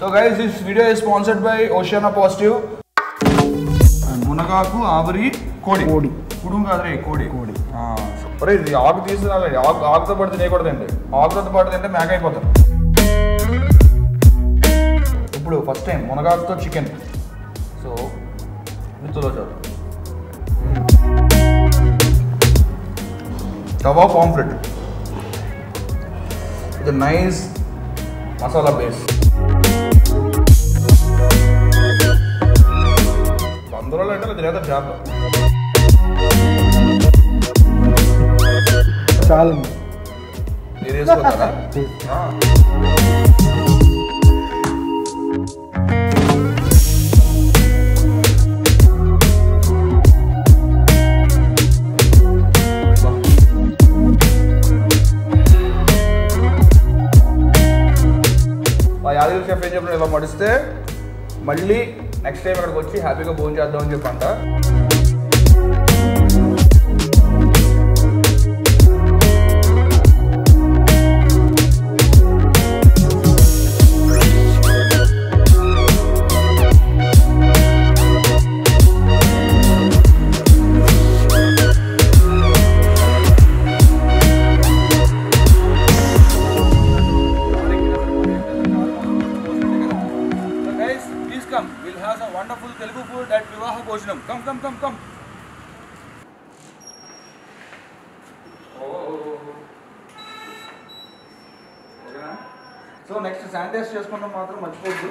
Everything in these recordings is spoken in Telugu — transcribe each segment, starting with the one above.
So guys this video is sponsored by Oceana positive మునగాకు ఆవిరి కోడి కోడి. కుడుం కాదురే కోడి కోడి. ఒరే ఇది ఆకు తీసుకురాలి ఆకు ఆకుతో పాటు తినేయకూడదండి ఆకుతో పాటు తింటే మేక అయిపోతారు ఇప్పుడు ఫస్ట్ టైం మునగాకుతో చికెన్ సో విత్తులో చూద్దాం తవా పాంఫ్రెట్ ఇది నైస్ మసాలా బేస్ అందులో అంటే తినేస్తారు చేప చాలు మీరు వేసుకుంటారా ఆ. మా యాదగిరి చెఫ్ ఏం చెప్పిన ఇలా మడిస్తే మళ్ళీ నెక్స్ట్ టైం ఇక్కడికి వచ్చి హ్యాపీగా భోజనం చేద్దామని చెప్పంట So guys, please come. We'll have some wonderful Telugu food at Vivaha Bhojanam. Come, come, come, come. So next sanitize చేసుకుంటాం మాత్రం మర్చిపోద్దు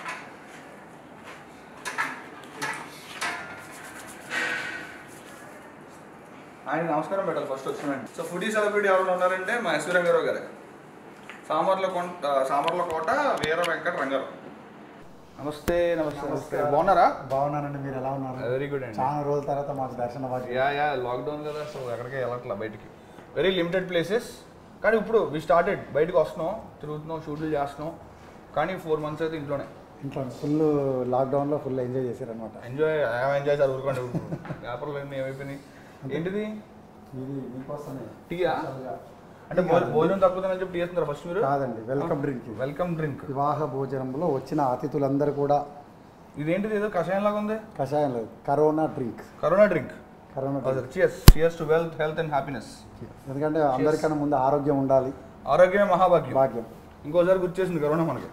ఆయన నమస్కారం పెట్టాలి ఫస్ట్ వచ్చినండి సో ఫుడీ సెలబ్రిటీ ఎవరు ఉన్నారంటే మా ఎస్వి రంగారావు గారు సామర్ల కొంట సామర్ల కోట వీర వెంకట రంగారావు నమస్తే నమస్తే నమస్తే బాగున్నారా బాగున్నానండి మీరు ఎలా ఉన్నారు వెరీ గుడ్ అండి చాలా రోజుల తర్వాత మాకు దర్శన భాగ్యం యా యా లాక్డౌన్ కదా సో ఎక్కడికి వెళ్ళట్లా బయటికి వెరీ లిమిటెడ్ ప్లేసెస్ కానీ ఇప్పుడు వి స్టార్టెడ్ బయటకు వస్తున్నాం తిరుగుతున్నాం షూట్లు చేస్తున్నాం కానీ ఫోర్ మంత్స్ అయితే ఇంట్లోనే ఇంట్లో ఫుల్ లాక్డౌన్లో ఫుల్ ఎంజాయ్ చేశారనమాట ఎంజాయ్ ఎంజాయ్ సార్ ఊరుకోండి వ్యాపారాలు అన్నీ ఏమైపోయినాయి ఏంటిది ఇది మీకోసమే టీయా అంటే భో- భోజనం తక్కుతుందని చెప్పి టీ చేస్తున్నారా ఫస్ట్ మీరు కాదండి వెల్కమ్ డ్రింక్ వెల్కమ్ డ్రింక్ వివాహ భోజనంలో వచ్చిన అతిథులందరూ కూడా ఇదేంటిది ఏదో కషాయం లాగా ఉంది కషాయం లేదు corona drink corona drink corona drink cheers cheers to wealth health and happiness ఎందుకంటే అందరికన్నా ముందు ఆరోగ్యం ఉండాలి ఆరోగ్యమే మహాభాగ్యం భాగ్యం ఇంకోసారి గుర్తు చేసింది కరోనా మనకి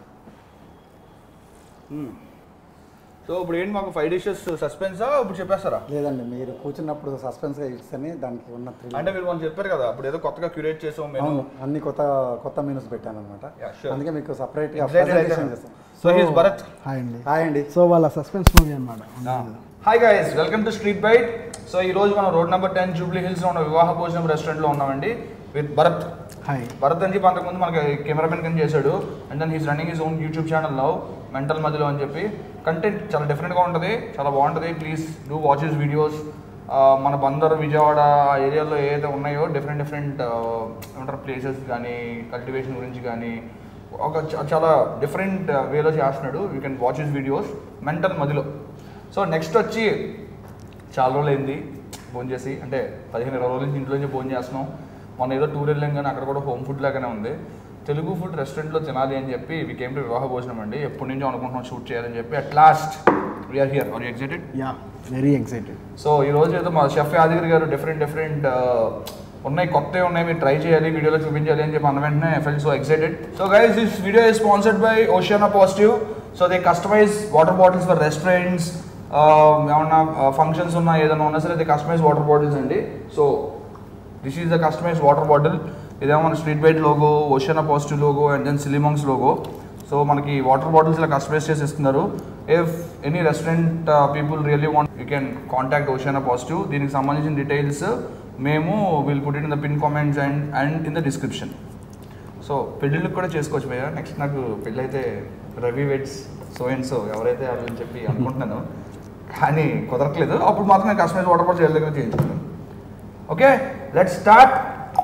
సో ఇప్పుడు ఏంటి మాకు ఫైవ్ డిషెస్ సస్పెన్సా ఇప్పుడు చెప్పేస్తారా లేదండి మీరు కూర్చున్నప్పుడు సస్పెన్స్గా ఇస్తేనే దానికి ఉన్న thrill. అంటే మీరు మనం చెప్పారు కదా అప్పుడు ఏదో కొత్తగా క్యూరేట్ చేసాం మేము అవును అన్ని కొత్త కొత్త మెనూస్ పెట్టాను అనమాట Yeah, sure. అందుకే మీకు సపరేట్గా Excited presentation అయిపోయాను. చేస్తాం సో హీస్ భరత్ హాయ్ అండి హాయ్ అండి సో వాళ్ళ సస్పెన్స్ మూవీ అనమాట hi guys welcome to street bite so ఈ రోజు మనం road number ten Jubilee Hills లో ఉన్న వివాహ భోజనం రెస్టారెంట్ లో ఉన్నామండి విత్ భరత్ హాయ్ భరత్ అని చెప్పి అంతకుముందు మనకి కెమెరామెన్ కింద చేశాడు and then he's running his own YouTube channel love mental మధ్యలో అని చెప్పి కంటెంట్ చాలా డిఫరెంట్గా ఉంటుంది చాలా బాగుంటుంది please do watch his videos మన బందర్ విజయవాడ ఆ ఏరియాలో ఏదైతే ఉన్నాయో డిఫరెంట్ డిఫరెంట్ ఏమంటారు ప్లేసెస్ కానీ కల్టివేషన్ గురించి కానీ ఒక చ- చాలా డిఫరెంట్ వేలో చేస్తున్నాడు you can watch his videos mental మధ్యలో సో నెక్స్ట్ వచ్చి చాలా రోజులు అయింది ఫోన్ చేసి అంటే పదిహేను ఇరవై రోజుల నుంచి ఇంట్లో నుంచి ఫోన్ చేస్తున్నాం మొన్న ఏదో టూర్ వెళ్ళాం కానీ అక్కడ కూడా హోమ్ ఫుడ్ లాగానే ఉంది తెలుగు ఫుడ్ రెస్టారెంట్లో తినాలి అని చెప్పి వి కేమ్ టు వివాహ భోజనం అండి ఎప్పటి నుంచో అనుకుంటున్నాం షూట్ చేయాలని చెప్పి at last we're here are excited yeah very excited so ఈ రోజు ఏదో మా షెఫ్ యాదగిరి గారు డిఫరెంట్ డిఫరెంట్ ఉన్నాయి కొత్తవి ఉన్నాయి మీరు ట్రై చేయాలి వీడియోలో చూపించాలి అని చెప్పి అన్న వెంటనే fell so excited so guys this video is sponsored by Oceana positive so they customize water bottles for restaurants ఏమన్నా ఫంక్షన్స్ ఉన్నా ఏదైనా ఉన్నా సరే దే కస్టమైజ్ వాటర్ బాటిల్స్ అండి so this is the customize water bottle ఇదేమో మన street bite logo Oceana positive logo and then సిలిమంగ్స్ లోగో సో మనకి వాటర్ బాటిల్స్ ఇలా కస్టమైజ్ చేసి ఇస్తున్నారు if any restaurant people really want you can contact Oceana positive దీనికి సంబంధించిన డీటెయిల్స్ మేము will put in the pin comments and and in the description so పెళ్ళిళ్ళకి కూడా చేసుకోవచ్చు భయ్య నెక్స్ట్ నాకు పెళ్ళైతే Ravi weds so and so ఎవరైతే అని చెప్పి అనుకుంటున్నాను కానీ కుదరట్లేదు అప్పుడు మాత్రం నేను కస్టమైజ్ వాటర్ బాటిల్ దగ్గర చేయించుకున్నాను ఓకే లెట్ స్టార్ట్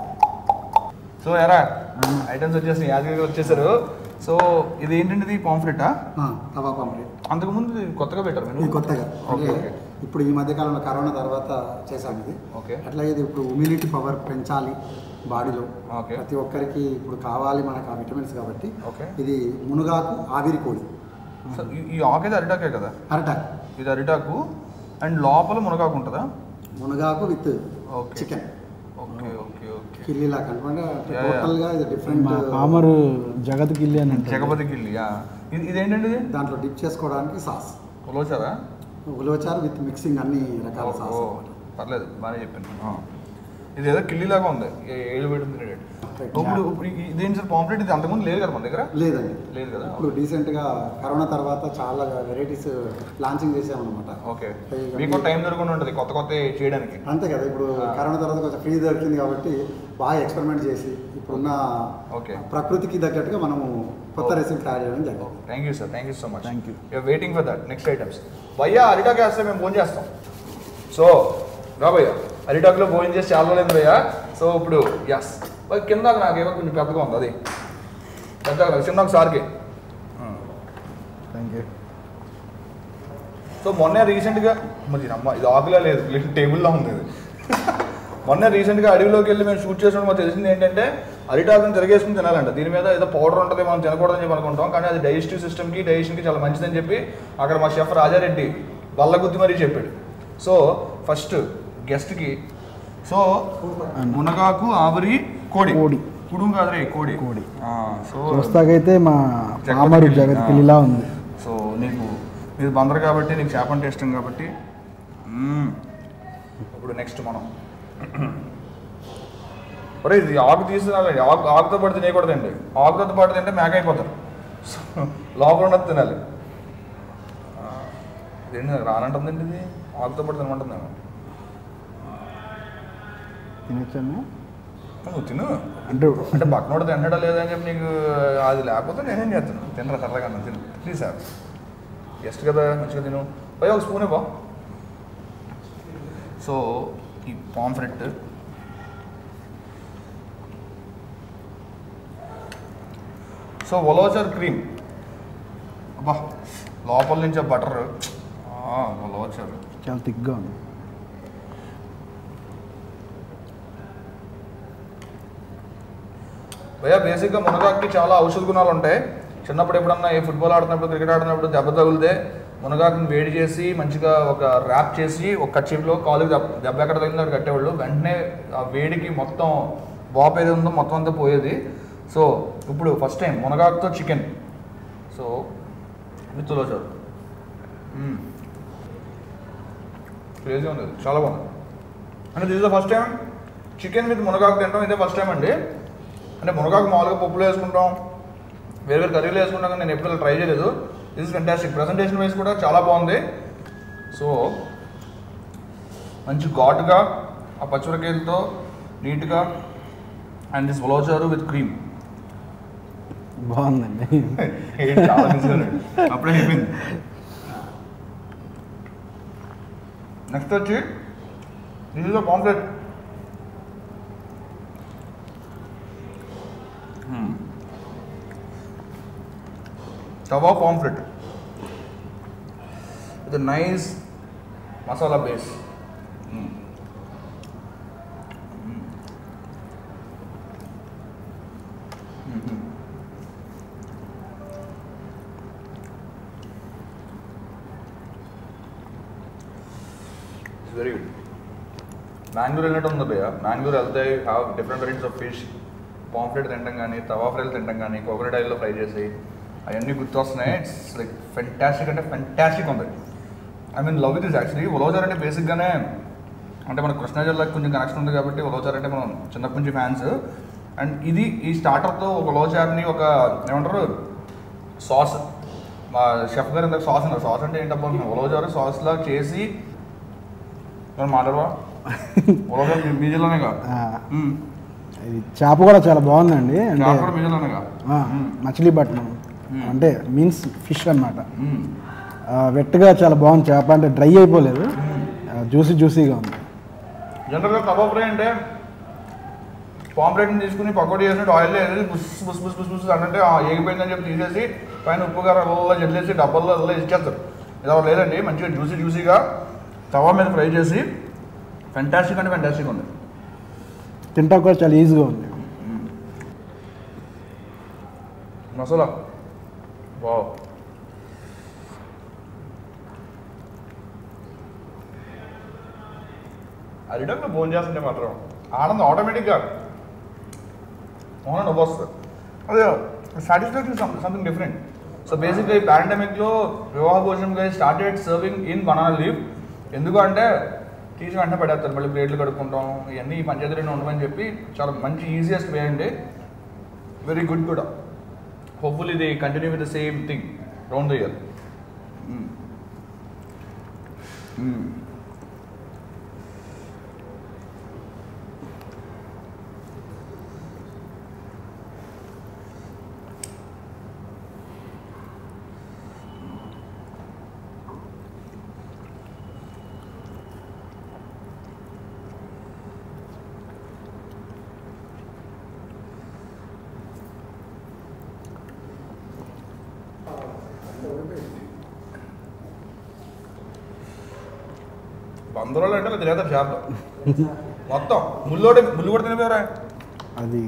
సో ఎరా ఐటమ్స్ వచ్చేసి యాదగిరి వచ్చేసారు సో ఇది ఏంటంటే ఇది పాంఫ్లెటా తవా పాంప్లెట్ అంతకుముందు ఇది కొత్తగా పెట్టారు ఇది మీరు కొత్తగా ఓకే అంటే ఓకే ఇప్పుడు ఈ మధ్య కాలంలో కరోనా తర్వాత చేశాం ఇది ఓకే అట్లాగే ఇది ఇప్పుడు ఇమ్యూనిటీ పవర్ పెంచాలి బాడీలో ఓకే ప్రతి ఒక్కరికి ఇప్పుడు కావాలి మనకు ఆ విటమిన్స్ కాబట్టి ఓకే ఇది మునగాకు ఆవిరి కోడి సో ఈ- ఈ ఆకు అయితే అరిటాకే కదా అరటాక్ ఇది అరిటాకు అండ్ లోపల మునగాకు ఉంటుందా మునగాకు with okay chicken okay okay okay కిల్లీలా కనుకుంటే Yeah, టోటల్గా ఇది డిఫరెంట్ మా పామరు జగత్ కిల్లి అని అంటారు. జగపతి గిల్లి ఆ. ఇది ఇదేంటండి ఇది దాంట్లో డిప్ చేసుకోవడానికి సాస్ ఉలవచారా ఉలవచారు విత్ మిక్సింగ్ అన్ని రకాల ఓ, సాస్ ఓ, పర్లేదు బాగానే చెప్పాను ఆ. ఇది ఏదో కిల్లీలాగా ఉంది ఏ- ఏళ్ళు పెడుతుంది తినేటట్టు. ఇప్పుడు ఇప్పుడు ఈ- ఇదేంటి సార్ పాంప్లెట్ ఇది అంతకుముందు లేదు కదా మన దగ్గర లేదండి లేదు కదా ఇప్పుడు రీసెంట్గా కరోనా తర్వాత చాలా వెరైటీస్ లాంచింగ్ చేసామన్నమాట ఓకే మీకు టైం దొరకకుండా ఉంటుంది కొత్త కొత్త చేయడానికి అంతే కదా ఇప్పుడు కరోనా తర్వాత కొంచెం ఫ్రీ దొరికింది కాబట్టి బాగా ఎక్స్పెరిమెంట్ చేసి ఇప్పుడున్న ఓకే ప్రకృతికి తగ్గట్టుగా మనము కొత్త రెసిపీ తయారు చేయడం జరిగింది thank you sir thank you so much Thank you. You're waiting for that next items భయ్యా అరిటాక్ వేస్తే మేము ఫోన్ చేస్తాం సో రా భయ్యా అరిటాక్లో భోజనం చేసి చాలా రోజులైంది భయ్యా సో ఇప్పుడు ఎస్ కింద నాకేమో కొంచెం పెద్దగా ఉంది అది పెద్దగా ఉంది. చిన్న ఒకసారికి థ్యాంక్ యూ సో మొన్న రీసెంట్గా మరి అమ్మ ఇది ఆకులా లేదు టేబుల్లో ఉంది ఇది మొన్న రీసెంట్గా అడవిలోకి వెళ్ళి మేము షూట్ చేసినప్పుడు మాకు తెలిసింది ఏంటంటే అరిటాకుని తిరగేసుకుని తినాలంట దీని మీద ఏదో పౌడర్ ఉంటుంది మనం తినకూడదని చెప్పి అనుకుంటాం కానీ అది డైజెస్టివ్ సిస్టమ్కి డైజెషన్కి చాలా మంచిదని చెప్పి అక్కడ మా షెఫ్ రాజారెడ్డి బల్లగుద్ది మరీ చెప్పాడు సో ఫస్ట్ గెస్ట్కి సో మునగాకు ఆవిరి కోడి కోడి. కుడుం కాదురే కోడి కోడి. ఆ, సో చూస్తాకైతే మా జగత్ పామరు కిల్లి. జగత్ ఆ. కిల్లిలా ఉంది సో నీకు ఇది బందరు కాబట్టి నీకు చేప అంటే ఇష్టం కాబట్టి మ్మ్. ఇప్పుడు నెక్స్ట్ మనం ఒరే ఇది ఆకు తీసుకురాలి ఆకు ఆకుతో పాటు తినేయకూడదండి ఆకుతో పాటు తింటే మేక అయిపోతారు సో లోపల ఉన్నది తినాలి ఆ, ఇదేంటి నాకు రానంటుందండి ఇది ఆకుతో పాటు తినమంటుందేమో తినొచ్చాను నువ్వు తిను అంటే అంటే పక్కనోడు తిన్నాడా లేదా అని చెప్పి నీకు అది లేకపోతే నేనేం చేస్తాను తినరా సరదాగా అన్న తిను ప్లీజ్ సార్ గెస్ట్ కదా మంచిగా తిను పోయి ఒక స్పూన్ ఇవ్వ సో ఈ పాంఫ్రెట్ సో ఒలోచర్ క్రీమ్ అబ్బా లోపల నుంచి బటర్ ఒలోచర్ చాలా థిక్గా ఉంది భయ్యా బేసిక్గా మునగాకి చాలా ఔషధ గుణాలు ఉంటాయి చిన్నప్పుడు ఎప్పుడన్నా ఏ ఫుట్బాల్ ఆడుతున్నప్పుడు క్రికెట్ ఆడుతున్నప్పుడు దెబ్బ తగిలితే మునగాకుని వేడి చేసి మంచిగా ఒక ర్యాప్ చేసి ఒక కచ్చిప్లో కాలుకి దెబ్బ దెబ్బ ఎక్కడ తగిలిందో అక్కడ కట్టేవాళ్ళు వెంటనే ఆ వేడికి మొత్తం వాప్ ఏది ఉందో మొత్తం అంతా పోయేది సో ఇప్పుడు ఫస్ట్ టైం మునగాకుతో chicken so with sir crazy ఉంది ఇది. చాలా బాగుంది అంటే this is the first time chicken with మునగాకు తింటాం ఇదే ఫస్ట్ టైం అండి అంటే మునగాకు మామూలుగా పప్పులో వేసుకుంటాం వేరే వేరే కర్రీలో వేసుకుంటాం కానీ నేను ఎప్పుడు ట్రై చేయలేదు this is fantastic presentation wise కూడా చాలా బాగుంది సో మంచి ఘాటుగా ఆ పచ్చిమిరకాయలతో నీట్గా and this ulavacharu with cream బాగుందండి చాలా మిస్ అప్పుడే అయిపోయింది నెక్స్ట్ వచ్చి this is pomfret tawa pomfret with nice masala base it's very good Mangalore వెళ్ళినట్టు ఉంది భయ్య మ్యాంగ్లూర్ వెళ్తే have different varieties of fish pomfret తింటాం కానీ తవా ఫ్రైలు తింటాం కానీ కోకోనట్ ఆయిల్లో ఫ్రై చేసి అవన్నీ గుర్తొస్తున్నాయి ఇట్స్ లైక్ ఫెంటాస్టిక్ అంటే ఫెంటాస్టిక్ ఉంది I mean love it is actually ulavachar అంటే బేసిక్గానే అంటే మన కృష్ణా జిల్లాకి కొంచెం కనెక్షన్ ఉంది కాబట్టి ఉలవచార్ అంటే మనం చిన్నప్పటి నుంచి ఫ్యాన్స్ అండ్ ఇది ఈ స్టార్టర్తో ఒక ఉలవచార్ని ఒక ఏమంటారు సాస్ మా షెఫ్ గారు ఇందాక సాస్ అన్నారు సాస్ అంటే ఏంటబ్బా ఉలవచారు సాస్లా చేసి మనం మాట్లాడవా ఉలవచారు మీ- మీ జిల్లానేగా ఆ, మ్మ్. ఇది చేప కూడా చాలా బాగుందండి అంటే చేప కూడా మీ జిల్లానేగా ఆ, మచిలీపట్నం అంటే మీన్స్ ఫిష్ అన్నమాట మ్మ్. ఆ, వెట్టగా చాలా బాగుంది చేప అంటే డ్రై అయిపోలేదు జ్యూసీ జ్యూసీగా ఉంది జనరల్గా కబాబ్ ఫ్రై అంటే పాంప్లెట్ని తీసుకుని పకోడీ చేసినట్టు ఆయిల్ వేసి బుస్ బుస్ బుస్ బుస్ బుస్ అంటే ఆ ఏగిపోయిందని చెప్పి తీసేసి పైన ఉప్పు కారం అలా జల్లేసి డబ్బాల్లో అలా ఇచ్చేస్తారు ఇది అలా లేదండి మంచిగా జ్యూసీ జ్యూసీగా తవా మీద ఫ్రై చేసి ఫెంటాస్టిక్ అంటే ఫెంటాస్టిక్ ఉంది తింటా కూడా చాలా ఈజీగా ఉంది మసాలా వావ్ ఆ రిటర్న్లో ఫోన్ చేస్తుంటే మాత్రం ఆనందం ఆటోమేటిక్గా మోహన్ నవ్వు వస్తుంది అదే సాటిస్ఫాక్షన్ సంథింగ్ డిఫరెంట్ సో బేసిక్గా ఈ పాండమిక్లో వివాహ భోజనం గారి started serving in banana leave ఎందుకు అంటే తీసి వెంటనే పడేస్తారు మళ్ళీ ప్లేట్లు కడుక్కుంటాం ఇవన్నీ ఈ పంచాయతీ రెండు ఉండమని చెప్పి చాలా మంచి ఈజియెస్ట్ వే అండి వెరీ గుడ్ కూడా హోప్ఫుల్ ఇది continue with the same thing round the year బందరోళ్ళు అంటే తినేస్తారు చేపలు మొత్తం ముల్లోడి ముళ్ళు కూడా తినిపోయారా అది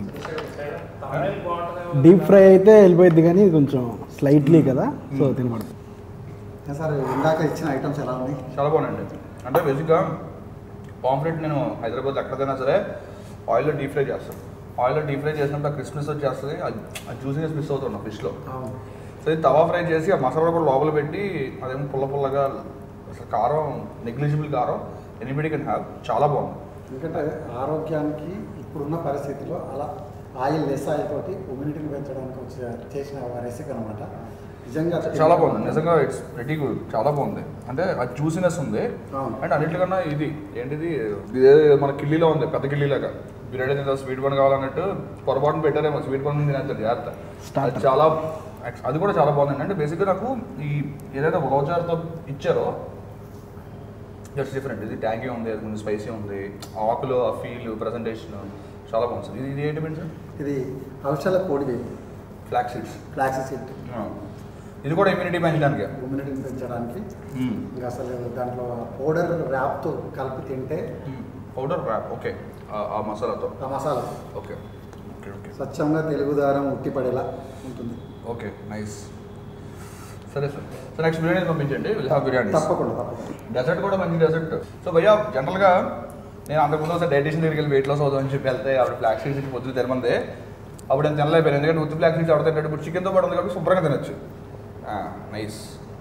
డీప్ ఫ్రై అయితే వెళ్ళిపోయింది కానీ ఇది కొంచెం స్లైట్లీ కదా సో తినబడుతుంది ఏ సార్ ఇందాక ఇచ్చిన ఐటమ్స్ ఎలా ఉన్నాయి చాలా బాగుందండి అంటే బేసిక్గా పాంప్లెట్ నేను హైదరాబాద్ ఎక్కడికైనా సరే ఆయిల్లో డీప్ ఫ్రై చేస్తాను ఆయిల్లో డీప్ ఫ్రై చేసినప్పుడు ఆ క్రిస్మస్ వచ్చేస్తుంది ఆ జ్యూసీనెస్ మిస్ అవుతున్నా ఫిష్లో అవును సో ఇది తవా ఫ్రై చేసి ఆ మసాలా కూడా లోపల పెట్టి అదేమో పుల్ల పుల్లగా అసలు కారం నెగ్లిజిబుల్ కారం ఎనీబడి కెన్ హ్యావ్ చాలా బాగుంది ఎందుకంటే ఆరోగ్యానికి ఇప్పుడున్న పరిస్థితిలో అలా ఆయిల్ లెస్ ఆయిల్ తోటి ఇమ్యూనిటీని పెంచడానికి వచ్చే చేసిన రెసిపీ అనమాట నిజంగా చాలా బాగుంది నిజంగా ఇట్స్ వెరీ గుడ్ చాలా బాగుంది అంటే ఆ జ్యూసినెస్ ఉంది అవును. అండ్ అన్నిటికన్నా ఇది ఏంటిది ఇదే మన కిల్లీలో ఉంది పెద్ద కిల్లీలాగా బిర్యానీ తిందా స్వీట్ బన్ కావాలన్నట్టు పొరపాటున పెట్టారేమో స్వీట్ బన్ తినేస్తారు జాగ్రత్త Starter. అది చాలా అది కూడా చాలా బాగుంది అంటే బేసిక్గా నాకు ఈ ఏదైతే రోజార్తో ఇచ్చారో జస్ట్ డిఫరెంట్ ఇది ట్యాంగీ ఉంది అది కొంచెం స్పైసీ ఉంది ఆకులు ఆ ఫీల్ ప్రజెంటేషన్ చాలా బాగుంది ఇది ఇది ఏంటి మీన్స్ ఇది ఔషధ కోడి వేపు ఫ్లాక్ సీడ్స్ ఫ్లాక్సీ సీడ్ ఇది కూడా ఇమ్యూనిటీ పెంచడానికి ఇమ్యూనిటీని పెంచడానికి ఇంకా అసలు దాంట్లో పౌడర్ ర్యాప్తో కలిపి తింటే పౌడర్ ర్యాప్ ఓకే ఆ మసాలాతో ఆ మసాలా ఓకే ఓకే ఓకే స్వచ్ఛంగా తెలుగు దారం ఉట్టిపడేలా ఉంటుంది ఓకే నైస్ సరే సార్ సో నెక్స్ట్ బిర్యానీ పంపించండి విల్ హ్యావ్ బిర్యానీ తప్పకుండా తప్పకుండా డెజర్ట్ కూడా మంచి డెజర్ట్ సో భయ్యా జనరల్గా నేను అంతకుముందు ఒకసారి డైటీషియన్ దగ్గరికి వెళ్ళి వెయిట్ లాస్ అవుతామని చెప్పి వెళ్తే ఆవిడ ఫ్లాక్ సీడ్స్ ఇచ్చి పొద్దున తినమంది అప్పుడు నేను తినలేకపోయాను ఎందుకంటే ఉత్తి ఫ్లాక్ సీడ్స్ ఆవిడ తింటాడు ఇప్పుడు చికెన్తో పాటు ఉంది కాబట్టి శుభ్రంగా తినొచ్చు నైస్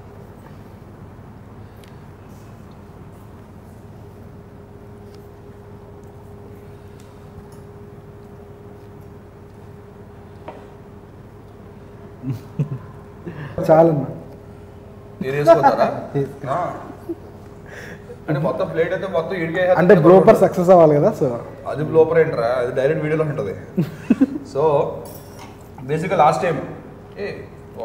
చాలన్నా మీరు వేసుకుంటారా ఆ. అంటే మొత్తం ప్లేట్ అయితే మొత్తం ఇడికే అంటే బ్రోపర్ సక్సెస్ అవ్వాలి కదా సో అది బ్లోపర్ ఏంట్రా అది డైరెక్ట్ వీడియోలో ఉంటుంది సో బేసిక్గా లాస్ట్ టైం ఏ ఓ.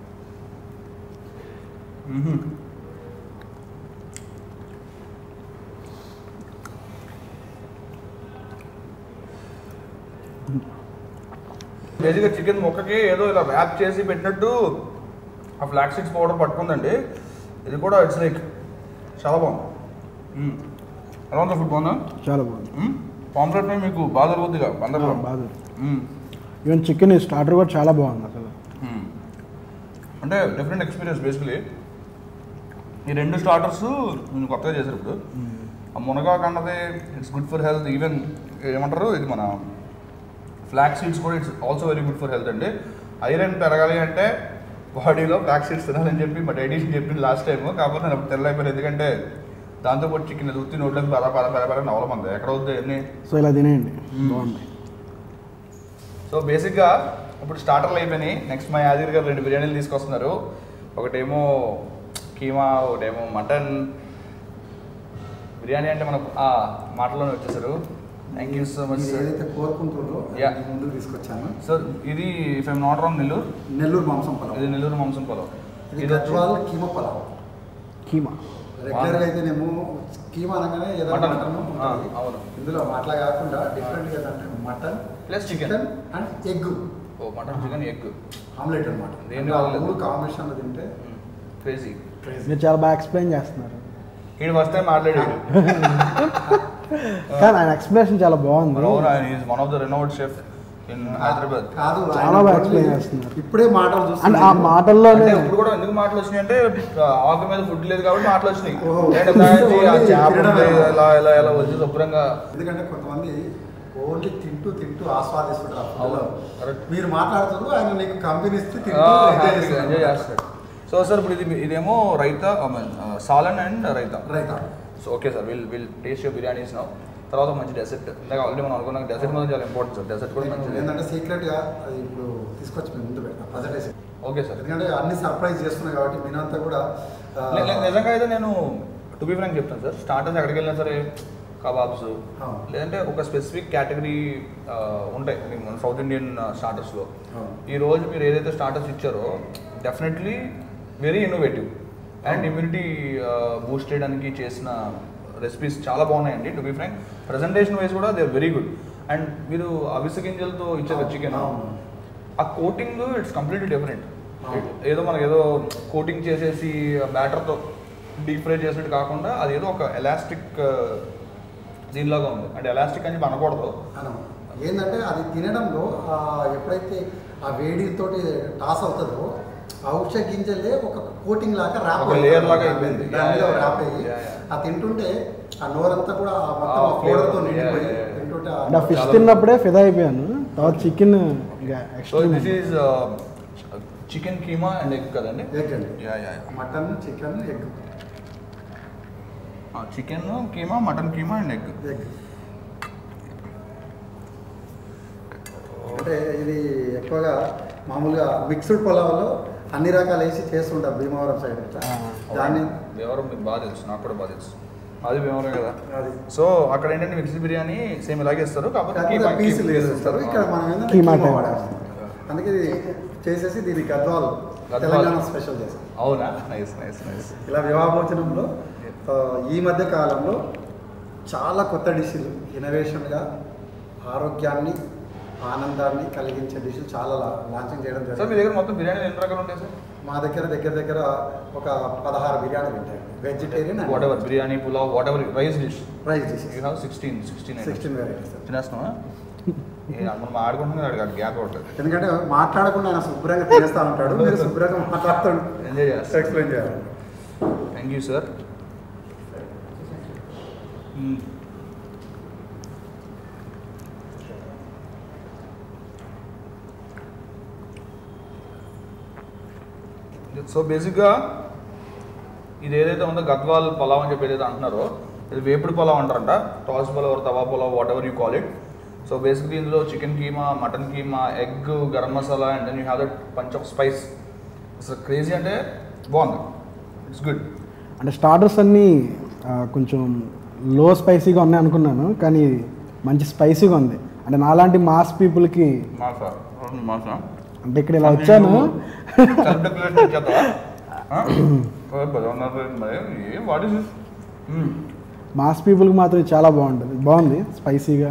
మ్మ్హ. బేసిక్గా చికెన్ ముక్కకి ఏదో ఇలా ర్యాప్ చేసి పెట్టినట్టు ఆ ఫ్లాక్ సీడ్స్ పౌడర్ పట్టుకుందండి ఇది కూడా ఇట్స్ లైక్ చాలా బాగుంది ఎలా ఉంది ఫుడ్ బాగుందా చాలా బాగుంది పాంప్లెట్ మీకు బాగా దొరుకుతుందిగా అందరూ ఆ, బాగా ఈవెన్ చికెన్ స్టార్టర్ కూడా చాలా బాగుంది అసలు అంటే డిఫరెంట్ ఎక్స్పీరియన్స్ బేసికలీ ఈ రెండు స్టార్టర్స్ నేను కొత్తగా చేశారు ఇప్పుడు ఆ మునగాకు అన్నది it's good for health even ఏమంటారు ఇది మన ఫ్లాక్ సీడ్స్ కూడా it's also very good for health అండి ఐరన్ పెరగాలి అంటే బాడీలో ఫ్లాక్ సీడ్స్ తినాలని చెప్పి మా డైటీషియన్ చెప్పింది లాస్ట్ టైం కాకపోతే నేను అప్పుడు తెల్లైపోయాను ఎందుకంటే దాంతోపాటు చికెన్ అది ఉత్తి నోట్లోకి పద పద పద పద నవలమంది ఎక్కడ వద్దు ఎన్ని సో ఇలా తినేయండి బాగుంది సో బేసిక్గా ఇప్పుడు స్టార్టర్లు అయిపోయినాయి నెక్స్ట్ మా యాదగిరి గారు రెండు బిర్యానీలు తీసుకొస్తున్నారు ఒకటేమో కీమా ఒకటేమో మటన్ బిర్యానీ అంటే మనకు ఆ మాటలోనే వచ్చేసారు థ్యాంక్ యూ సో మచ్ మీరు సార్ ఏదైతే కోరుకుంటుందో Yeah. అది ముందుకు తీసుకొచ్చాను సార్ ఇది if I'm not wrong Nellore Nellore మాంసం పొలం ఇది నెల్లూరు మాంసం పొలం ఇది ఇది వచ్చి గద్వాల్ కీమా పొలం కీమా రెగ్యులర్గా అయితేనేమో కీమా అనగానే ఏదో Mutton. మటన్ ఆ, అవును. ఇందులో అట్లా కాకుండా డిఫరెంట్ ఏంటంటే mutton plus chicken chicken and egg ఓ మటన్ చికెన్ ఎగ్ ఆమ్లెట్ అనమాట దేని వల్ల? మూడు కాంబినేషన్లో తింటే క్రేజీ crazy. మీరు చాలా బాగా ఎక్స్ప్లెయిన్ చేస్తున్నారు ఈయన వస్తే మాట్లాడాడు కానీ ఆయన ఎక్స్ప్లెనేషన్ చాలా బాగుంది అవును ఆయన is one of the renowned chef in Hyderabad కాదు చాలా ఆయన బాగా only explain చేస్తున్నారు. ఇప్పుడే మాటలు అండ్ ఆ చూస్తున్నాను మాటల్లోనే అంటే ఇప్పుడు కూడా ఎందుకు మాటలు వచ్చినాయి అంటే ఆకు మీద ఫుడ్ లేదు కాబట్టి మాటలు వచ్చినాయి ఓహో. ఏంటంటే దానికి ఆ ఓన్లీ చేప ఉంది, తినడమే. ఇలా ఇలా ఇలా వచ్చి శుభ్రంగా ఎందుకంటే కొంతమంది ఓన్లీ తింటూ తింటూ ఆస్వాదిస్తుంటారు ఆ అవును. ఫుడ్లో. Correct. మీరు మాట్లాడుతున్నారు ఆయన నీకు కంపెనీ ఇస్తే తింటూ ఆ, enjoy హ్యాపీగా చేస్తున్నారు. ఎంజాయ్ చేస్తాడు సో సార్ ఇప్పుడు ఇది ఇదేమో raita salan and raita right so okay sir will will taste your biryanis now తర్వాత మంచి డెసర్ట్ ఇందాక ఆల్రెడీ మనం అనుకున్నాం డెసర్ట్ మాత్రం చాలా ఇంపార్టెంట్ సార్ డెసర్ట్ కూడా మంచిది ఏంటంటే సీక్రెట్ గా అది ఇప్పుడు తీసుకొచ్చి మేము ముందు పెట్టాం ప్రజెంటేషన్ ఓకే సార్ ఎందుకంటే అన్ని సర్ప్రైజ్ చేస్తున్నాం కాబట్టి మీనంతా కూడా ఆ, లే- లే- నిజంగా అయితే నేను టు బి ఫ్రాంక్ చెప్తాను సార్ స్టార్టర్స్ ఎక్కడికి వెళ్ళినా సరే కబాబ్స్ అవును. లేదంటే ఒక స్పెసిఫిక్ కేటగిరీ ఉంటాయి మీకు మన సౌత్ ఇండియన్ స్టార్టర్స్లో అవును. ఈ రోజు మీరు ఏదైతే స్టార్టర్స్ ఇచ్చారో definitely very innovative and immunity boost చేయడానికి చేసిన రెసిపీస్ చాలా బాగున్నాయండి to be frank presentation wise కూడా దే వెరీ గుడ్ అండ్ మీరు అవిసె గింజలతో ఇచ్చారు చికెన్ అవును. ఆ కోటింగ్ ఇట్స్ కంప్లీట్లీ డిఫరెంట్ అవును. ఏదో మనకి ఏదో కోటింగ్ చేసేసి బ్యాటర్తో డీప్ ఫ్రై చేసినట్టు కాకుండా అది ఏదో ఒక ఎలాస్టిక్ దీనిలాగా ఉంది అంటే ఎలాస్టిక్ అని అనకూడదు అనం. ఏంటంటే అది తినడంలో ఆ, ఎప్పుడైతే ఆ వేడితోటి టాస్ అవుతుందో ఆ ఔషధ గింజలే ఒక కోటింగ్ లాగా ర్యాప్ ఒక layer లాగా అయిపోయింది. దాని మీద Yeah, yeah, ర్యాప్ అయ్యి yeah, yeah. ఆ తింటుంటే ఆ నోరంతా కూడా ఆ మొత్తం ఆ ఆ ఫ్లేవర్తో flavor. నిండిపోయి Yeah, yeah, yeah. తింటుంటే ఆ- అంటే ఆ ఫిష్ చాలా తిన్నప్పుడే ఫిదా అయిపోయాను తర్వాత chicken so this is chicken keema and egg కదండి ఎగ్ అండి yeah yeah mutton chicken egg chicken keema mutton keema and egg egg అంటే ఇది ఎక్కువగా మామూలుగా మిక్స్డ్ పొలాల్లో అన్ని రకాలు వేసి చేస్తుంటారు భీమవరం సైడ్ ఇట్లా ఆ. దాన్ని భీమవరం మీకు బాగా తెలుసు నాకు కూడా బాగా తెలుసు అది భీమవరం కదా అది సో అక్కడ ఏంటంటే మిక్స్డ్ బిర్యానీ సేమ్ ఇలాగే ఇస్తారు కాకపోతే కాకపోతే కీమా పీసులు కీమా వేస్తారు ఇక్కడ మనం ఏంటంటే కీమా కీమా టైప్. వాడేస్తాం అందుకే ఇది చేసేసి దీన్ని గద్వాల్ గద్వాల్. తెలంగాణ స్పెషల్ చేస్తాం అవునా నైస్ నైస్ నైస్ ఇలా వివాహభోజనంలో ఆ, ఈ మధ్య కాలంలో చాలా కొత్త డిష్లు ఇన్నోవేషన్గా ఆరోగ్యాన్ని ఆనందాన్ని కలిగించే డిష్లు చాలా లా- లాంచింగ్ చేయడం సార్ మీ జరిగింది దగ్గర మొత్తం బిర్యానీ ఎన్ని రకాలు ఉంటాయి సార్ మా దగ్గర దగ్గర దగ్గర ఒక పదహారు బిర్యానీలు ఉంటాయి vegetarian whatever biryani pulao whatever rice dish rice dishes you have sixteen sixteen sixteen varieties తినేస్తున్నావా ఏ, మనం ఆడుకుంటున్నాం అడిగాడు గ్యాప్ అవ్వట్లేదు ఎందుకంటే మాట్లాడకుండా ఆయన శుభ్రంగా తినేస్తా ఉంటాడు మీరు శుభ్రంగా మాట్లాడుతూ ఎంజాయ్ చేస్తాం ఎక్స్ప్లెయిన్ చేయాలి థ్యాంక్ యూ సార్ సో బేసిక్గా ఇది ఏదైతే ఉందో గద్వాల్ పలావ్ అని చెప్పి ఏదైతే అంటున్నారో ఇది వేపుడు పలావ్ అంటారంట toss pulao tawa pulao whatever you call it so basically ఇందులో chicken keema mutton keema egg garam masala and then you have that punch of spice అసలు క్రేజీ అంటే బాగుంది ఇట్స్ గుడ్ అంటే స్టార్టర్స్ అన్నీ ఆ, కొంచెం లో స్పైసీగా ఉన్నాయి అనుకున్నాను కానీ మంచి స్పైసీగా ఉంది అంటే నాలాంటి మాస్ పీపుల్కి మాసా మాసా అంటే ఇక్కడ ఇలా వచ్చాను సెల్ఫ్ డెక్లరేషన్ ఇచ్చేద్దావా మరి ఏం వాట్ ఇస్ మాస్ పీపుల్కి మాత్రం ఇది చాలా బాగుంటుంది బాగుంది స్పైసీగా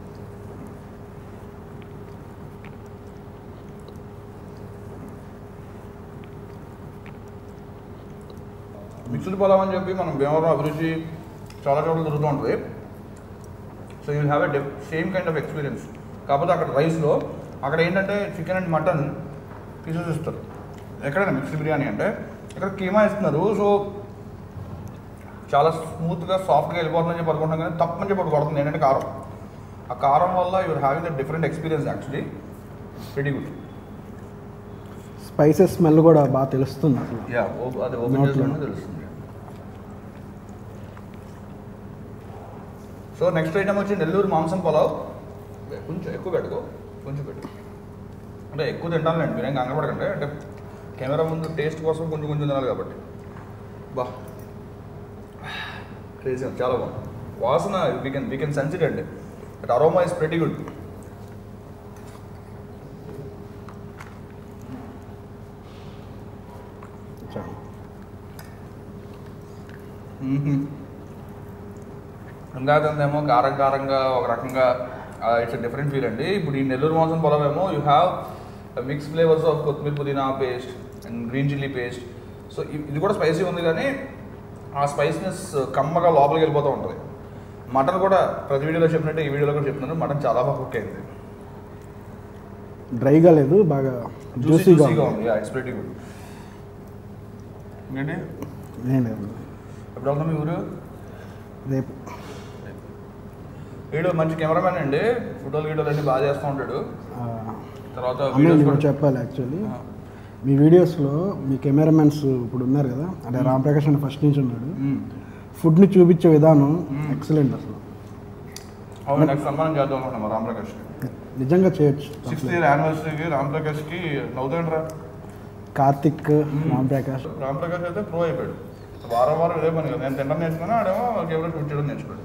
మిక్స్డ్ పలావ్ అని చెప్పి మనం భీమవరం అభిరుచి చాలా చోట్ల దొరుకుతూ ఉంటుంది so you have a same kind of experience కాకపోతే అక్కడ రైస్లో అక్కడ ఏంటంటే చికెన్ అండ్ మటన్ పీసెస్ ఇస్తారు ఎక్కడైనా మిక్స్డ్ బిర్యానీ అంటే ఇక్కడ కీమా ఇస్తున్నారు సో చాలా స్మూత్గా సాఫ్ట్గా వెళ్ళిపోతుందని చెప్పి అనుకుంటాం కానీ తప్పని చెప్పి ఒకటి కొడుతుంది ఏంటంటే కారం ఆ కారం వల్ల you are having the different experience actually very good spices smell కూడా బాగా తెలుస్తుంది అసలు యా అది ఓపెన్ Not చేసుకుంటే తెలుస్తుంది సో నెక్స్ట్ ఐటమ్ వచ్చి నెల్లూరు మాంసం పలావ్ కొంచెం ఎక్కువ పెట్టుకో కొంచెం పెట్టు అంటే ఎక్కువ తింటానులేండి మీరేం కంగారు పడకండి అంటే కెమెరా ముందు టేస్ట్ కోసం కొంచెం కొంచెం తినాలి కాబట్టి బా క్రేజీ చాలా బాగుంది వాసన we can we can sense it అండి but aroma is pretty good చాలా. ఇందాకేమో కారం కారంగా ఒక రకంగా ఇట్స్ డిఫరెంట్ ఫీల్ అండి ఇప్పుడు ఈ నెల్లూరు మాంసం పొలం ఏమో you have mix flavours of kothimeera pudina paste and green chilli paste so ఇది కూడా స్పైసీ ఉంది కానీ ఆ స్పైసీనెస్ కమ్మగా లోపలికి వెళ్ళిపోతూ ఉంటుంది మటన్ కూడా ప్రతి వీడియోలో చెప్పినట్టు ఈ వీడియోలో కూడా చెప్తున్నాను మటన్ చాలా బాగా కుక్ అయింది డ్రైగా లేదు బాగా జ్యూసీ జ్యూసీగా జ్యూసీగా ఉంది ఉంది ఇట్స్ వెరీ గుడ్ ఏంటి ఏం లేదు ఎప్పుడు వెళ్తాం మీ ఊరు రేపు వీడు మంచి కెమెరామెన్ అండి ఫోటోలు గీటోలు అన్ని బాగా చేస్తూ ఉంటాడు ఆ, తర్వాత అన్నయ్య వీడియోస్ నేను కూడా చెప్పాలి యాక్చువల్లీ ఆ. మీ వీడియోస్లో మీ కెమెరామెన్స్ ఇప్పుడు ఉన్నారు కదా అంటే రామప్రకాష్ అని ఫస్ట్ నుంచి ఉన్నాడు మ్మ్. ఫుడ్ని చూపించే విధానం మ్మ్. ఎక్సలెంట్ అసలు అవును నెక్స్ట్ సన్మానం చేద్దాం అనుకుంటున్నాం రామప్రకాష్ నిజంగా చేయొచ్చు సిక్స్త్ ఇయర్ యానివర్సరీకి రామప్రకాష్కి నవ్వుతాండ్రా కార్తిక్ రామప్రకాష్ రామప్రకాష్ అయితే ప్రో అయిపోయాడు వారం వారం ఇదే పని కదా నేను తినడం నేర్చుకున్నా ఆడేమో కెమెరా షూట్ చేయడం నేర్చుకోడు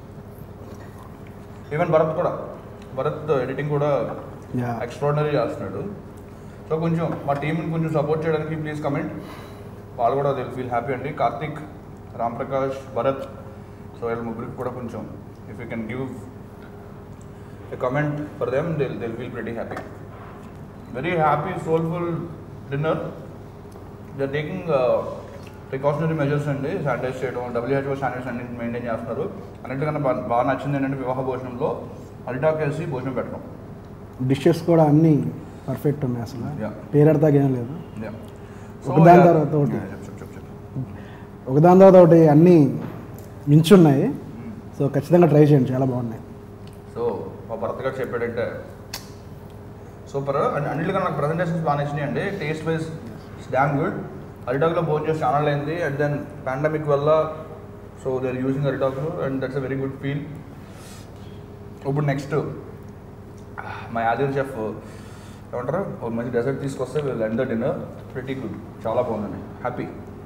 ఈవెన్ భరత్ కూడా భరత్ ఎడిటింగ్ కూడా యా ఎక్స్ట్రాడినరీ చేస్తున్నాడు సో కొంచెం మా టీంని కొంచెం సపోర్ట్ చేయడానికి ప్లీజ్ కమెంట్ వాళ్ళు కూడా దిల్ ఫీల్ హ్యాపీ అండి కార్తిక్ రామ్ ప్రకాష్ భరత్ సో వీళ్ళ ముగ్గురికి కూడా కొంచెం if you can give a comment for them dil dil feel pretty happy very happy soulful dinner they taking precautionary measures అండి శానిటైజ్ చేయడం డబ్ల్యూహెచ్ఓ స్టాండర్డ్స్ అన్ని మెయింటైన్ చేస్తున్నారు అన్నిటికన్నా బాగా బాగా నచ్చింది ఏంటంటే వివాహ భోజనంలో అల్టాక్ వేసి భోజనం పెట్టడం డిషెస్ కూడా అన్నీ పర్ఫెక్ట్ ఉన్నాయి అసలు Yeah. పేరెడతాగా ఏం లేదు Yeah. ఒకదాని yeah. తర్వాత ఒకటి. Yeah, చెప్పు, చెప్పు, చెప్పు. ఒకదాని తర్వాత ఒకటి అన్నీ మించున్నాయి సో ఖచ్చితంగా ట్రై చేయండి చాలా బాగున్నాయి సో మా భర్త గారు చెప్పాడంటే సూపర్ అండ్ అన్నిటికన్నా నాకు ప్రజెంటేషన్స్ బాగా నచ్చినాయి అండి టేస్ట్ వైజ్ డామ్ గుడ్ అరిటాక్లో భోజనం చేసి ఛానల్ అయింది అండ్ దెన్ పాండమిక్ వల్ల so they are using aritaku and that's a very good feel ఇప్పుడు నెక్స్ట్ మా యాదవ్ చెఫ్ ఏమంటారు ఒక మంచి డెజర్ట్ తీసుకొస్తే వీళ్ళు ఎండ్ డిన్నర్ ప్రిటీ గుడ్ చాలా బాగుందండి హ్యాపీ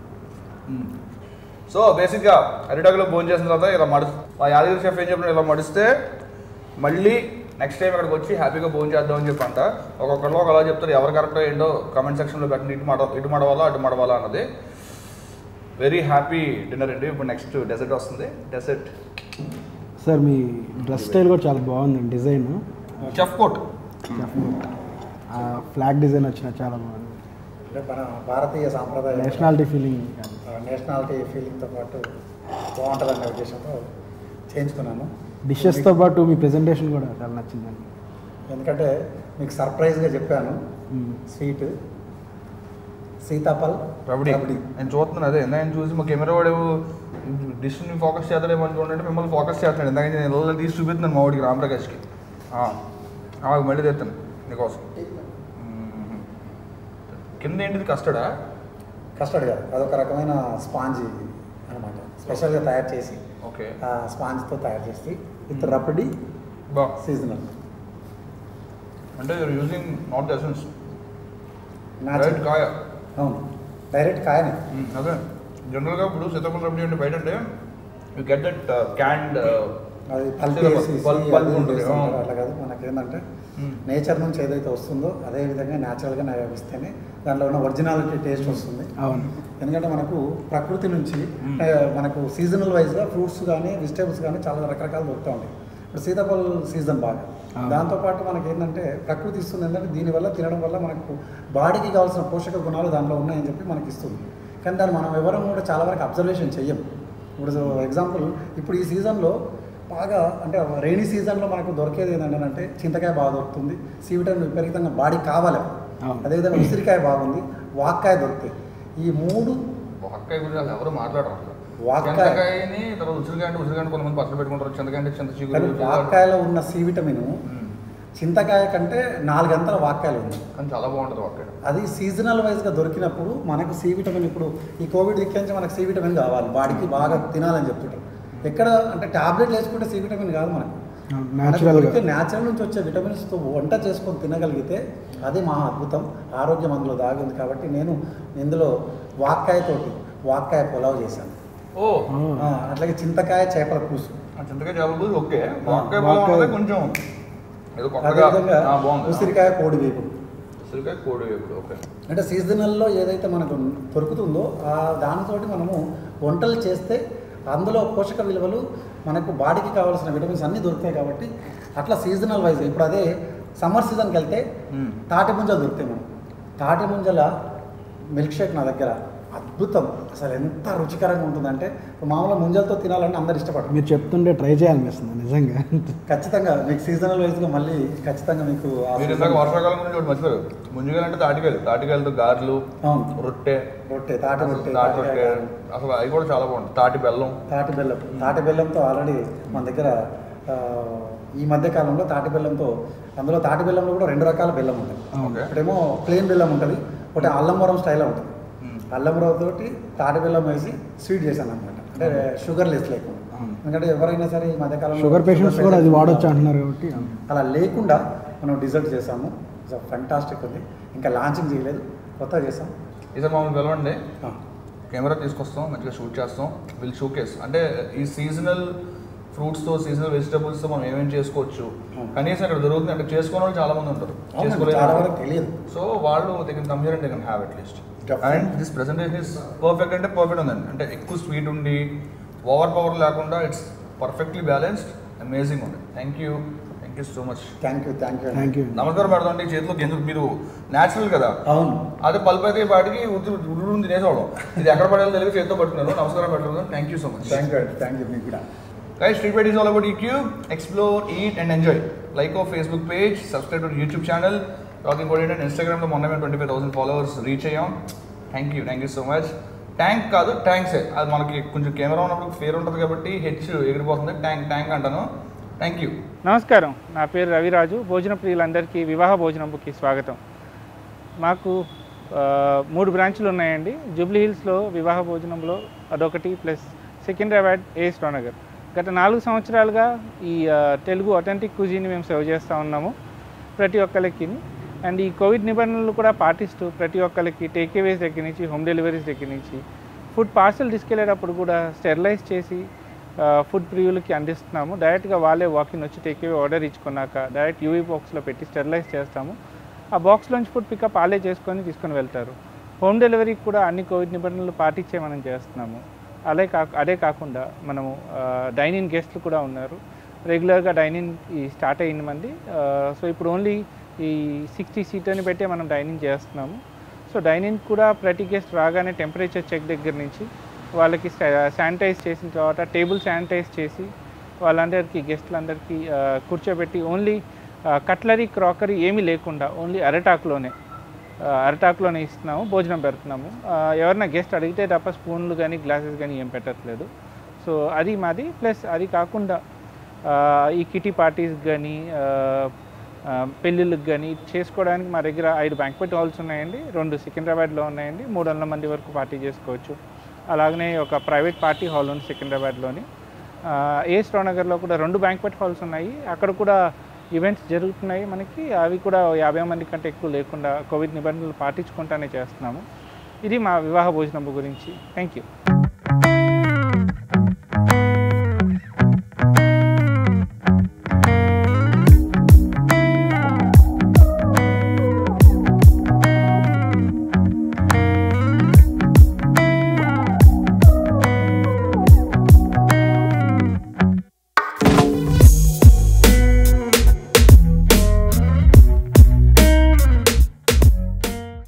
సో బేసిక్గా అరిటాకులో భోజనం చేసిన తర్వాత ఇలా మడు మా యాదగిరి షెఫ్ ఏం చెప్పిన ఇలా మడిస్తే మళ్ళీ నెక్స్ట్ టైం ఇక్కడికి వచ్చి హ్యాపీగా భోజనం చేద్దాం అని చెప్పి అంట ఒక్కొక్కరిలో ఒకలా చెప్తారు ఎవరు కరెక్టో ఏంటో కామెంట్ సెక్షన్లో పెట్టండి ఇటు మడ ఇటు మడవాలా అటు మడవాలా అన్నది వెరీ హ్యాపీ డిన్నర్ అండి ఇప్పుడు నెక్స్ట్ డెజర్ట్ వస్తుంది డెజర్ట్ సార్ మీ డ్రెస్ స్టైల్ కూడా చాలా బాగుంది డిజైన్ చెఫ్ కోట్ ఆ ఫ్లాగ్ డిజైన్ వచ్చిన చాలా బాగుంది అంటే మన భారతీయ సాంప్రదాయ నేషనాలిటీ ఫీలింగ్ నేషనాలిటీ ఫీలింగ్తో పాటు బాగుంటుందనే ఉద్దేశంతో చేయించుకున్నాను డిషెస్తో పాటు మీ ప్రెజెంటేషన్ కూడా చాలా నచ్చిందండి ఎందుకంటే మీకు సర్ప్రైజ్గా చెప్పాను మ్మ్. స్వీట్ సీతాఫల్ రబడి రబడి నేను చూస్తున్నాను అదే నేను చూసి మా కెమెరా వాడు డిష్ని ఫోకస్ చేస్తాడేమో అనుకుంటే మిమ్మల్ని ఫోకస్ చేస్తాడు ఇందాక నేను ఇళ్ళలో తీసి చూపిస్తున్నాను మా వాడికి రామప్రకాష్కి ఆ, ఆగు, మళ్ళీ తెస్తాను నీకోసం మ్మ్. కింద ఏంటిది కస్టడా కస్టర్డ్ కాదు అదొక రకమైన స్పాంజీ అనమాట స్పెషల్గా తయారు చేసి ఓకే ఆ స్పాంజ్తో తయారు చేసి విత్ రబడి బా సీజనల్ అంటే you're using not essence right natural కాయ అవును డైరెక్ట్ కాయనే మ్మ్, అదే జనరల్గా ఇప్పుడు సీతాఫలం రబడి అంటే బయట అంటే యూ గెట్ దట్ క్యాండ్ అది పల్ప్ Syrup, వేసి pulp- pulp ఉంటుంది. చేస్తుంటారు. ఆ. అట్లా కాదు మనకేంటంటే మ్మ్. నేచర్ నుంచి ఏదైతే వస్తుందో అదే విధంగా న్యాచురల్గా ఇస్తేనే దాంట్లో ఉన్న ఒరిజినాలిటీ టేస్ట్ వస్తుంది అవును ఎందుకంటే మనకు ప్రకృతి నుంచి మ్మ్. ఆ, మనకు సీజనల్ వైజ్గా ఫ్రూట్స్ కానీ వెజిటేబుల్స్ కానీ చాలా రకరకాలు దొరుకుతూ ఉంటాయి ఇప్పుడు సీతాఫల సీజన్ బాగా అవును. దాంతోపాటు మనకి ఏంటంటే ప్రకృతి ఇస్తుంది ఏంటంటే దీనివల్ల తినడం వల్ల మనకు బాడీకి కావాల్సిన పోషక గుణాలు దాంట్లో ఉన్నాయని చెప్పి మనకి ఇస్తుంది కానీ దాన్ని మనం ఎవరం కూడా చాలా వరకు అబ్జర్వేషన్ చెయ్యం ఇప్పుడు ఎగ్జాంపుల్ ఇప్పుడు ఈ సీజన్లో బాగా అంటే రైనీ సీజన్లో మనకు దొరికేది ఏంటంటే చింతకాయ బాగా దొరుకుతుంది సి విటమిన్ విపరీతంగా బాడీకి కావాలి అవును. అదేవిధంగా ఉసిరికాయ బాగుంది వాక్కాయ దొరుకుతాయి ఈ మూడు వాక్కాయ గురించి అసలు ఎవరు మాట్లాడరు అసలు వాక్కాయ. చింతకాయని తర్వాత ఉసిరికాయ అంటే ఉసిరికాయ కొంతమంది పచ్చడి పెట్టుకుంటారు చింతకాయ అంటే చింత కానీ చిగురు వాక్కాయలో ఉన్న సి విటమిన్ మ్మ్. చింతకాయ కంటే నాలుగంతల వాక్కాయలు ఉంది కానీ చాలా బాగుంటుంది వాక్కాయ అది సీజనల్ వైజ్గా దొరికినప్పుడు మనకు సి విటమిన్ ఇప్పుడు ఈ కోవిడ్ దిక్కించి మనకు సి విటమిన్ కావాలి బాడీకి బాగా తినాలని చెప్తుంటారు ఎక్కడ అంటే టాబ్లెట్లు వేసుకుంటే సి విటమిన్ కాదు మనకు న్యాచురల్గా న్యాచురల్ నుంచి వచ్చే విటమిన్స్తో వంట చేసుకొని తినగలిగితే అది మహా అద్భుతం ఆరోగ్యం అందులో దాగి ఉంది కాబట్టి నేను ఇందులో వాక్కాయతోటి వాక్కాయ పులావ్ చేశాను ఓ ఆ, అట్లాగే చింతకాయ చేపల పులుసు ఆ చింతకాయ చాలా బాగుంది ఓకే వాక్కాయ వాక్కాయ. బాగుంది కొంచెం ఏదో కొత్తగా అదేవిధంగా ఆ, బాగుంది ఉసిరికాయ కోడి వేపుడు ఉసిరికాయ కోడి వేపుడు ఓకే అంటే సీజనల్లో ఏదైతే మనకు దొరుకుతుందో ఆ దానితోటి మనము వంటలు చేస్తే అందులో పోషక విలువలు మనకు బాడీకి కావాల్సిన విటమిన్స్ అన్నీ దొరుకుతాయి కాబట్టి అట్లా సీజనల్ వైజ్ ఇప్పుడు అదే సమ్మర్ సీజన్కి వెళ్తే మ్మ్. తాటి ముంజలు దొరుకుతాయి మనం తాటి ముంజల మిల్క్ షేక్ నా దగ్గర అద్భుతం అసలు ఎంత రుచికరంగా ఉంటుందంటే మామూలుగా ముంజలతో తినాలంటే అందరు ఇష్టపడరు మీరు చెప్తుంటే ట్రై చేయాలనిపిస్తుంది నిజంగా ఖచ్చితంగా మీకు సీజనల్ వైజ్గా మళ్ళీ ఖచ్చితంగా మీకు ఆ మీరు season- ఇందాక వర్షాకాలం గురించి ఒకటి మర్చిపోయారు ముంజుగాయలు అంటే తాటికాయలు తాటికాయలతో గారెలు అవును రొట్టె రొట్టె తాటి రొట్టె తాటి రొట్టె తాటికాయ, అసలు అవి కూడా చాలా బాగుంటుంది తాటి బెల్లం తాటి బెల్లం తాటి బెల్లంతో ఆల్రెడీ మన దగ్గర ఆ, ఈ మధ్య కాలంలో తాటి బెల్లంతో అందులో తాటి బెల్లంలో కూడా రెండు రకాల బెల్లం ఉంటుంది ఓకే ఒకటేమో ప్లెయిన్ బెల్లం ఉంటుంది ఒకటి అల్లంవరం స్టైల్లో ఉంటుంది మ్మ్. అల్లంవరం తోటి తాటి బెల్లం వేసి స్వీట్ చేశాను అనమాట అంటే షుగర్ లెస్ లేకుండా ఎందుకంటే ఎవరైనా సరే ఈ మధ్యకాలంలో షుగర్ పేషెంట్స్ కూడా అది వాడొచ్చు అంటున్నారు కాబట్టి అలా లేకుండా మనం డిజర్ట్ చేసాము ఫంటాస్టిక్ ఉంది ఇంకా లాంచింగ్ చేయలేదు కొత్తగా చేసాం ఈసారి మమ్మల్ని పిలవండి ఆ, కెమెరా తీసుకొస్తాం మంచిగా షూట్ చేస్తాం విల్ షూకేస్ అంటే ఈ సీజనల్ ఫ్రూట్స్తో సీజనల్ వెజిటబుల్స్తో మనం ఏమేమి చేసుకోవచ్చు Hmm. కనీసం ఇక్కడ దొరుకుతుంది అంటే చేసుకునే వాళ్ళు చాలా మంది ఉంటారు అవునండి, చేసుకోలేని చాలా వాళ్ళు. వరకు తెలియదు సో వాళ్ళు they can come here and they can have at least Definitely. And this presentation is perfect అంటే పర్ఫెక్ట్ ఉందండి అంటే ఎక్కువ స్వీట్ ఉండి ఓవర్ పవర్ లేకుండా ఇట్స్ పర్ఫెక్ట్లీ బ్యాలెన్స్డ్ అమేజింగ్ ఉంది thank you thank you so much thank you thank you thank you నమస్కారం పెడతాం చేతిలో ఎందుకు మీరు న్యాచురల్ కదా అవును అదే పల్పు అయితే పాటికి ఉడ్డు తినేసేవాళ్ళం ఇది ఎక్కడ పడాలో తెలియదు చేతితో పట్టుకున్నారు నమస్కారం పెట్టుకున్నాను thank you so much thank you thank you మీకు కూడా Guys, Street Bite is all about EQ. Explore, eat, and enjoy. Like our Facebook page, subscribe to the YouTube channel. Talking about it on Instagram, the మొన్న twenty five thousand followers reach అయ్యాం thank you thank you so much tank కాదు ట్యాంక్సే అది మనకి కొంచెం కెమెరా ఉన్నప్పుడు ఫేర్ ఉంటుంది కాబట్టి హెచ్ ఎగిరిపోతుంది ట్యాంక్ ట్యాంక్ అంటాను థ్యాంక్ యూ నమస్కారం నా పేరు రవిరాజు భోజన ప్రియులందరికీ వివాహ భోజనంకి స్వాగతం మాకు ఆ, మూడు బ్రాంచ్లు ఉన్నాయండి జూబ్లీ హిల్స్లో వివాహ భోజనంలో అదొకటి ప్లస్ సికింద్రాబాద్ ఏ నగర్ గత నాలుగు సంవత్సరాలుగా ఈ ఆ, తెలుగు అథెంటిక్ కుజీని మేము సర్వ్ చేస్తూ ఉన్నాము ప్రతి ఒక్కరికి అండ్ ఈ కోవిడ్ నిబంధనలు కూడా పాటిస్తూ ప్రతి ఒక్కరికి టేక్ అవేస్ దగ్గర నుంచి హోమ్ డెలివరీస్ దగ్గర నుంచి ఫుడ్ పార్సల్ తీసుకెళ్లేటప్పుడు కూడా స్టెరిలైజ్ చేసి ఆ, ఫుడ్ ప్రియులకి అందిస్తున్నాము డైరెక్ట్గా వాళ్ళే వాకిన్ వచ్చి టేక్ అవే ఆర్డర్ ఇచ్చుకున్నాక డైరెక్ట్ యూవీ బాక్స్లో పెట్టి స్టెరిలైజ్ చేస్తాము ఆ బాక్స్లోంచి ఫుడ్ పికప్ వాళ్ళే చేసుకొని తీసుకొని వెళ్తారు హోమ్ డెలివరీకి కూడా అన్ని కోవిడ్ నిబంధనలు పాటించే మనం చేస్తున్నాము అదే కాక అదే కాకుండా మనము డైనింగ్ గెస్ట్లు కూడా ఉన్నారు రెగ్యులర్గా డైనింగ్ ఈ స్టార్ట్ అయిన మంది సో ఇప్పుడు ఓన్లీ ఈ సిక్స్టీ సీటర్ని పెట్టే మనం డైనింగ్ చేస్తున్నాము సో డైనింగ్ కూడా ప్రతి గెస్ట్ రాగానే టెంపరేచర్ చెక్ దగ్గర నుంచి వాళ్ళకి శానిటైజ్ చేసిన తర్వాత టేబుల్ శానిటైజ్ చేసి వాళ్ళందరికీ గెస్ట్లందరికీ ఆ, కూర్చోబెట్టి ఓన్లీ కట్లరీ క్రాకరీ ఏమీ లేకుండా ఓన్లీ అరటాకులోనే ఆ, అరటాకులోనే ఇస్తున్నాము భోజనం పెడుతున్నాము ఆ, ఎవరైనా గెస్ట్ అడిగితే తప్ప స్పూన్లు కానీ గ్లాసెస్ కానీ ఏం పెట్టట్లేదు సో అది మాది ప్లస్ అది కాకుండా ఆ, ఈ కిటీ పార్టీస్ కానీ పెళ్ళిళ్ళకి కానీ చేసుకోవడానికి మా దగ్గర ఐదు బ్యాంక్వెట్ హాల్స్ ఉన్నాయండి రెండు సికింద్రాబాద్లో ఉన్నాయండి మూడు వందల మంది వరకు పార్టీ చేసుకోవచ్చు అలాగనే ఒక ప్రైవేట్ పార్టీ హాల్ ఉంది సికింద్రాబాద్లోని ఆ, ఏఎస్ నగర్లో కూడా రెండు బ్యాంక్వెట్ హాల్స్ ఉన్నాయి అక్కడ కూడా ఈవెంట్స్ జరుగుతున్నాయి మనకి అవి కూడా యాభై మంది కంటే ఎక్కువ లేకుండా కోవిడ్ నిబంధనలు పాటించుకుంటానే చేస్తున్నాము ఇది మా వివాహ భోజనం గురించి థ్యాంక్ యూ